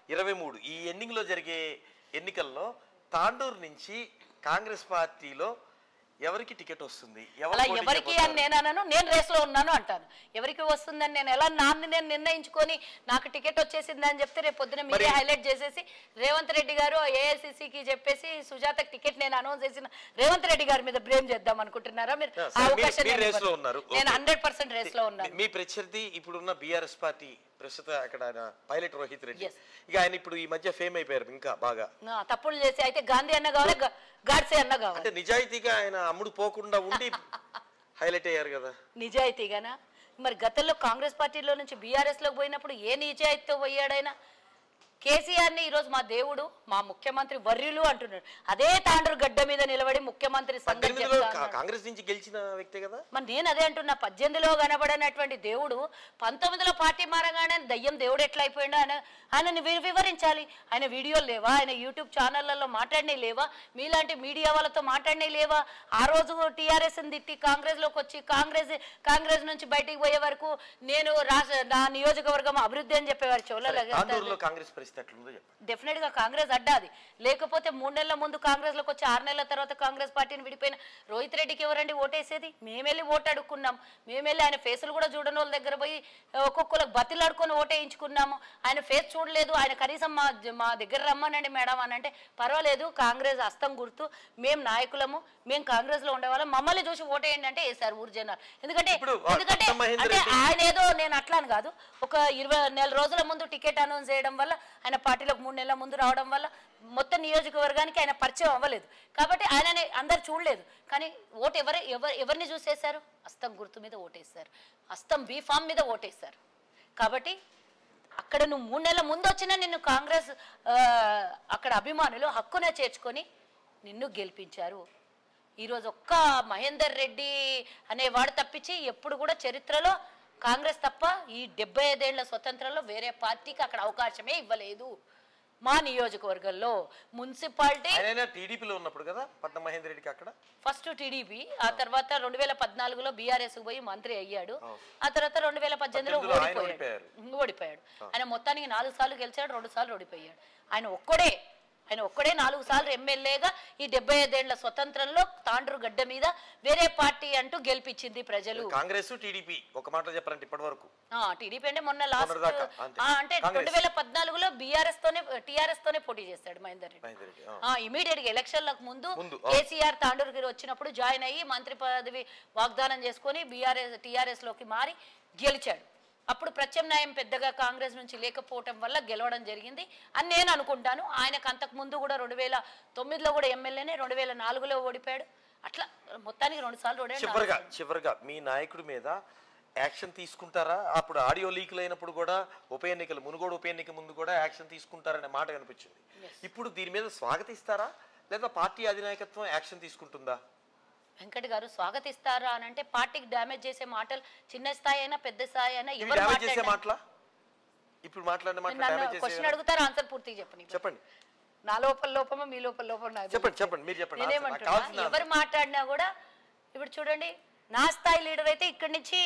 ఇరవై మూడు ఈ ఎండింగ్ లో జరిగే ఎన్నికల్లో తాండూరు నుంచి కాంగ్రెస్ పార్టీలో ఎవరికి టికెట్ వస్తుంది ఎవరు అలా పోటీ ఎవరికి అని చేయబోతున్నారు? నేను అనను నేను రేస్లో ఉన్నాను అంటాను ఎవరికి వస్తుందని నేను ఎలా నాన్ని నేను నిర్ణయించుకొని నాకు టికెట్ వచ్చేసింది అని చెప్తే రేపు పొద్దున మీరే మరి- హైలైట్ చేసేసి రేవంత్ రెడ్డి గారు ఏఐసిసికి చెప్పేసి సుజాతకి టికెట్ నేను అనౌన్స్ చేసిన రేవంత్ రెడ్డి గారి మీద బ్లేమ్ చేద్దాం అనుకుంటున్నారా మీరు Yeah, ఆ sir, మీరు- అవకాశం మీరు నేను race లో ఇవ్వను. ఉన్నారు. నేను Okay. హండ్రెడ్ పర్సెంట్ రేస్ లో ఉన్నాను మీ ప్రత్యర్థి ఇప్పుడున్న బీఆర్ఎస్ పార్టీ ప్రస్తుత అక్కడ ఆయన పైలట్ రోహిత్ రెడ్డి Yes. ఇక ఆయన ఇప్పుడు ఈ మధ్య ఫేమ్ అయిపోయారు ఇంకా బాగా ఆ, తప్పులు చేసి అయితే గాంధీ అన్న కావాలి గా- గాడ్సే అన్న కావాలి అంటే నిజాయితీగా ఆయన అమ్ముడు పోకుండా ఉండి హైలైట్ అయ్యారు కదా నిజాయితీగానా మరి గతంలో కాంగ్రెస్ పార్టీలో నుంచి బీఆర్ఎస్ లోకి పోయినప్పుడు ఏ నిజాయితీతో పోయాడైనా కేసీఆర్ని ఈరోజు మా దేవుడు మా ముఖ్యమంత్రి వర్యులు అంటున్నాడు అదే తాండ్రు గడ్డ మీద నిలబడి ముఖ్యమంత్రి సంగతి పద్దెనిమిదిలో చెప్తా కా- అన్నాడు. కాంగ్రెస్ నుంచి గెలిచిన వ్యక్తే కదా మరి నేను అదే అంటున్నా పద్దెనిమిదిలో కనబడినటువంటి దేవుడు పంతొమ్మిదిలో పార్టీ మారగానే దయ్యం దేవుడు ఎట్లా అయిపోయిండో ఆయన ఆయనని వి- వివరించాలి ఆయన వీడియోలు లేవా ఆయన యూట్యూబ్ ఛానళ్లలో మాట్లాడినవి లేవా మీలాంటి మీడియా వాళ్ళతో మాట్లాడినవి లేవా ఆ రోజు టీఆర్ఎస్ తిట్టి కాంగ్రెస్ లోకి వచ్చి కాంగ్రెస్ కాంగ్రెస్ నుంచి బయటికి పోయే వరకు నేను రాష్ట్ర నా నియోజకవర్గం అభివృద్ధి అని చెప్పేవారు తాండూరులో చోళ్ళ కాంగ్రెస్ పరిస్థితి ఎట్లుందో చెప్పండి డెఫినెట్ గా కాంగ్రెస్ అడ్డాది లేకపోతే మూడు నెలల ముందు కాంగ్రెస్ లోకి వచ్చి ఆరు నెలల తర్వాత కాంగ్రెస్ పార్టీని విడిపోయిన రోహిత్ రెడ్డికి ఎవరండి ఓటేసేది మేమెళ్ళి ఓటు అడుక్కున్నాం మేమెళ్ళి ఆయన ఫేసులు కూడా చూడని వాళ్ళ దగ్గర పోయి ఒక్కొక్కరికి బతిలాడుకొని ఓటేయించుకున్నాము ఆయన ఫేస్ చూడలేదు ఆయన కనీసం మా మా దగ్గర రమ్మనండి మేడం అని అంటే పర్వాలేదు కాంగ్రెస్ హస్తం గుర్తు మేము నాయకులము మేము కాంగ్రెస్ లో ఉండేవాళ్ళం మమ్మల్ని చూసి ఓటేయండి అంటే వేసారు ఊరు జనాలు ఎందుకంటే ఇప్పుడు ఆ ఎందుకంటే కొత్త మహేందర్ అంటే రెడ్డి- ఆయన ఏదో నేను అట్లా అని కాదు ఒక ఇరవై నెల రోజుల ముందు టికెట్ అనౌన్స్ చేయడం వల్ల ఆయన పార్టీలోకి మూడు నెలల ముందు రావడం వల్ల మొత్తం నియోజకవర్గానికి ఆయన పరిచయం అవ్వలేదు కాబట్టి ఆయనని అందరు చూడలేదు కానీ ఓటు ఎవరు ఎవరు ఎవరిని చూసేశారు హస్తం గుర్తు మీద ఓటేశారు హస్తం బీ ఫామ్ మీద ఓటేశారు కాబట్టి అక్కడ నువ్వు మూడు నెలల ముందు వచ్చినా నిన్ను కాంగ్రెస్ ఆ, అక్కడ అభిమానులు హక్కున చేర్చుకొని నిన్ను గెలిపించారు ఈరోజు ఒక్క మహేందర్ రెడ్డి అనేవాడు తప్పించి ఎప్పుడు కూడా చరిత్రలో కాంగ్రెస్ తప్ప ఈ డెబ్బై ఐదేళ్ల స్వతంత్రంలో వేరే పార్టీకి అక్కడ అవకాశమే ఇవ్వలేదు మా నియోజకవర్గంలో మున్సిపాలిటీ ఆయన టీడీపీలో ఉన్నప్పుడు కదా పట్నం మహేందర్ రెడ్డికి అక్కడ ఫస్ట్ టీడీపీ ఆ తర్వాత రెండు వేల పద్నాలుగులో బీఆర్ఎస్ పోయి మంత్రి అయ్యాడు ఆ తర్వాత రెండు వేల పద్దెనిమిదిలో పద్దెనిమిదిలో ఆయన ఓడిపోయాడు ఓడిపోయాడు ఆయన మొత్తానికి నాలుగు సార్లు గెలిచాడు రెండు సార్లు ఓడిపోయాడు ఆయన ఒక్కడే ఆయన ఒక్కడే నాలుగు సార్లు ఎమ్మెల్యేగా ఈ డెబ్బై ఐదేళ్ల స్వతంత్రంలో తాండ్రు గడ్డ మీద వేరే పార్టీ అంటూ గెలిపించింది ప్రజలు కాంగ్రెస్ టీడీపీ ఒక మాటలో చెప్పారంటే ఇప్పటి వరకు ఆ, టీడీపీ అంటే మొన్న లాస్ట్ మొన్నటిదాకా, అంతే. అంటే కాంగ్రెస్. రెండు వేల పద్నాలుగులో బీఆర్ఎస్ తోనే టీఆర్ఎస్ తోనే పోటీ చేస్తాడు మహేందర్ రెడ్డి మహేందర్ రెడ్డి ఆ. ఇమీడియట్ గా ఎలక్షన్లకు ముందు ముందు, ఆ. కేసీఆర్ తాండూరుకి వచ్చినప్పుడు జాయిన్ అయ్యి మంత్రి పదవి వాగ్దానం చేసుకొని బీఆర్ఎస్ టీఆర్ఎస్ లోకి మారి గెలిచాడు అప్పుడు ప్రత్యామ్నాయం పెద్దగా కాంగ్రెస్ నుంచి లేకపోవటం వల్ల గెలవడం జరిగింది అని నేను అనుకుంటాను ఆయనకు అంతకు ముందు కూడా రెండు వేల తొమ్మిదిలో కూడా ఎమ్మెల్యేనే రెండు వేల నాలుగులో ఓడిపోయాడు అట్లా మొత్తానికి రెండు సార్లు ఓడాడు చివరిగా చివరిగా మీ నాయకుడి మీద యాక్షన్ తీసుకుంటారా అప్పుడు ఆడియో లీకులు అయినప్పుడు కూడా ఉప ఎన్నికలు మునుగోడు ఉప ఎన్నిక ముందు కూడా యాక్షన్ తీసుకుంటారనే మాట కనిపించింది ఇప్పుడు దీని మీద స్వాగతిస్తారా లేదా పార్టీ అధినాయకత్వం యాక్షన్ తీసుకుంటుందా వెంకట్ గారు స్వాగతిస్తారా అని అంటే పార్టీకి డ్యామేజ్ చేసే మాటలు చిన్న స్థాయి అయినా పెద్ద స్థాయి అయినా ఇవి ఎవరు డ్యామేజ్ చేసే మాట్లాడినా- మాటలా ఇప్పుడు మాట్లాడిన మాట నన్ను డ్యామేజ్ క్వశ్చన్ చేసే అడుగుతారు ఆన్సర్ పూర్తిగా చెప్పండి చెప్పండి నా లోపల లోపమో మీ లోపల లోపం నాకు తెలియదు. చెప్పండి చెప్పండి మీరు చెప్పండి answer. నాకు నేనేమంటున్నా కావాల్సింది ఎవరు మాట్లాడినా కూడా ఇప్పుడు చూడండి నా స్థాయి లీడర్ అయితే ఇక్కడి నుంచి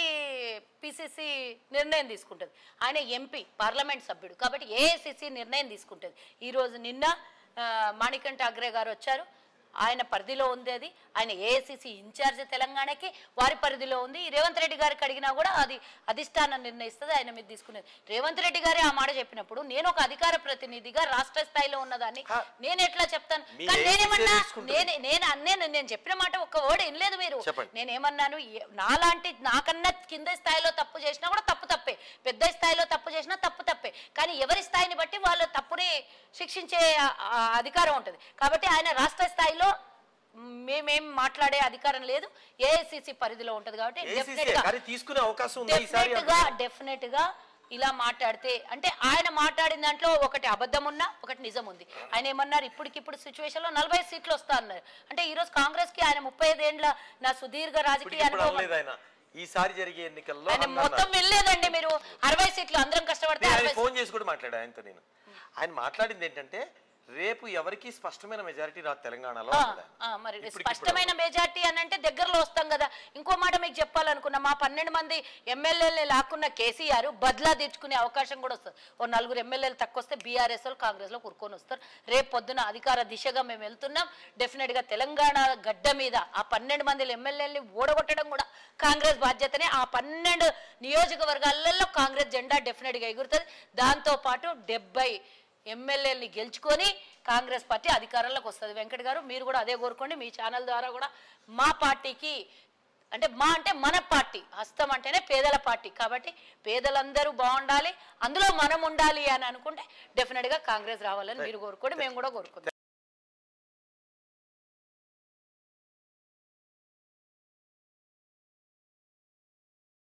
పిసిసి నిర్ణయం తీసుకుంటుంది ఆయన ఎంపీ పార్లమెంట్ సభ్యుడు కాబట్టి ఏఐసిసి నిర్ణయం తీసుకుంటుంది ఈరోజు నిన్న ఆ, మాణికంఠ అగ్రే గారు వచ్చారు ఆయన పరిధిలో ఉంది అది ఆయన ఏఐసిసి ఇన్ఛార్జ్ తెలంగాణకి వారి పరిధిలో ఉంది ఈ రేవంత్ రెడ్డి గారికి అడిగినా కూడా అది అధిష్టానం నిర్ణయిస్తుంది ఆయన మీద తీసుకునేది రేవంత్ రెడ్డి గారే ఆ మాట చెప్పినప్పుడు నేను ఒక అధికార ప్రతినిధిగా రాష్ట్ర స్థాయిలో ఉన్నదాన్ని హా. నేను ఎట్లా చెప్తాను మీ కానీ AICC నేనేమన్నా తీసుకుంటుంది. నేను నేను నేను నేను చెప్పిన మాట ఒక్క వర్డ్ వినలేదు మీరు చెప్పండి. నేనేమన్నాను ఏ- నాలాంటి నాకన్నా కింద స్థాయిలో తప్పు చేసినా కూడా తప్పు తప్పే పెద్ద స్థాయిలో తప్పు చేసినా తప్పు తప్పే కానీ ఎవరి స్థాయిని బట్టి వాళ్ళ తప్పుని శిక్షించే ఆ- ఆ అధికారం ఉంటుంది కాబట్టి ఆయన రాష్ట్ర స్థాయిలో మేమేం మాట్లాడే అధికారం లేదు ఏఐసిసి పరిధిలో ఉంటుంది కాబట్టి ACC, definite గా- కానీ తీసుకునే అవకాశం ఉందా ఈసారి డెఫినెట్ గా డెఫినెట్ గా ఇలా మాట్లాడితే అంటే ఆయన మాట్లాడిన దాంట్లో ఒకటి అబద్ధం ఉన్నా ఒకటి నిజం ఉంది ఆయన ఏమన్నారు ఇప్పటికిప్పుడు సిచ్యువేషన్ లో నలభై సీట్లు వస్తా అన్నారు అంటే ఈ రోజు కాంగ్రెస్ కి ఆయన ముప్పై ఐదేండ్ల నా సుదీర్ఘ రాజకీయ ఇప్పుడు అనుభవం అనలేదు ఆయన ఈసారి జరిగే ఎన్నికల్లో ఆయన అన్నారు. మొత్తం వెళ్ళలేదండి మీరు అరవై సీట్లు అందరం కష్టపడితే నేను అరవై ఆయన ఫోన్ చేసి కూడా మాట్లాడా ఆయనతో నేను ఆయన మాట్లాడింది ఏంటంటే రేపు ఎవరికి స్పష్టమైన మెజారిటీ రాదు తెలంగాణలో ఆ, అన్నదా? ఆ, మరి ఇప్పటికిప్పుడు స్పష్టమైన మెజార్టీ అని అంటే దగ్గరలో వస్తాం కదా ఇంకో మాట మీకు చెప్పాలనుకున్నా మా పన్నెండు మంది ఎమ్మెల్యేలు లాక్కున్న కేసీఆర్ బద్లా తెచ్చుకునే అవకాశం కూడా వస్తుంది ఓ నలుగురు ఎమ్మెల్యేలు తక్కువ వస్తే బీఆర్ఎస్ వాళ్ళు కాంగ్రెస్ లో కూరుకొని వస్తారు రేపు పొద్దున అధికార దిశగా మేము వెళ్తున్నాం డెఫినెట్ గా తెలంగాణ గడ్డ మీద ఆ పన్నెండు మంది ఎమ్మెల్యేలని ఓడగొట్టడం కూడా కాంగ్రెస్ బాధ్యతనే ఆ పన్నెండు నియోజకవర్గాలలో కాంగ్రెస్ జెండా డెఫినెట్ గా ఎగురుతుంది దాంతో పాటు డెబ్బై ఎమ్మెల్యేలని గెలుచుకొని కాంగ్రెస్ పార్టీ అధికారంలోకి వస్తుంది వెంకట్ గారు మీరు కూడా అదే కోరుకోండి మీ ఛానల్ ద్వారా కూడా మా పార్టీకి అంటే మా అంటే మన పార్టీ హస్తం అంటేనే పేదల పార్టీ కాబట్టి పేదలందరూ బాగుండాలి అందులో మనం ఉండాలి అని అనుకుంటే డెఫినెట్గా కాంగ్రెస్ రావాలని మీరు కోరుకోండి మేము కూడా కోరుకుంటాం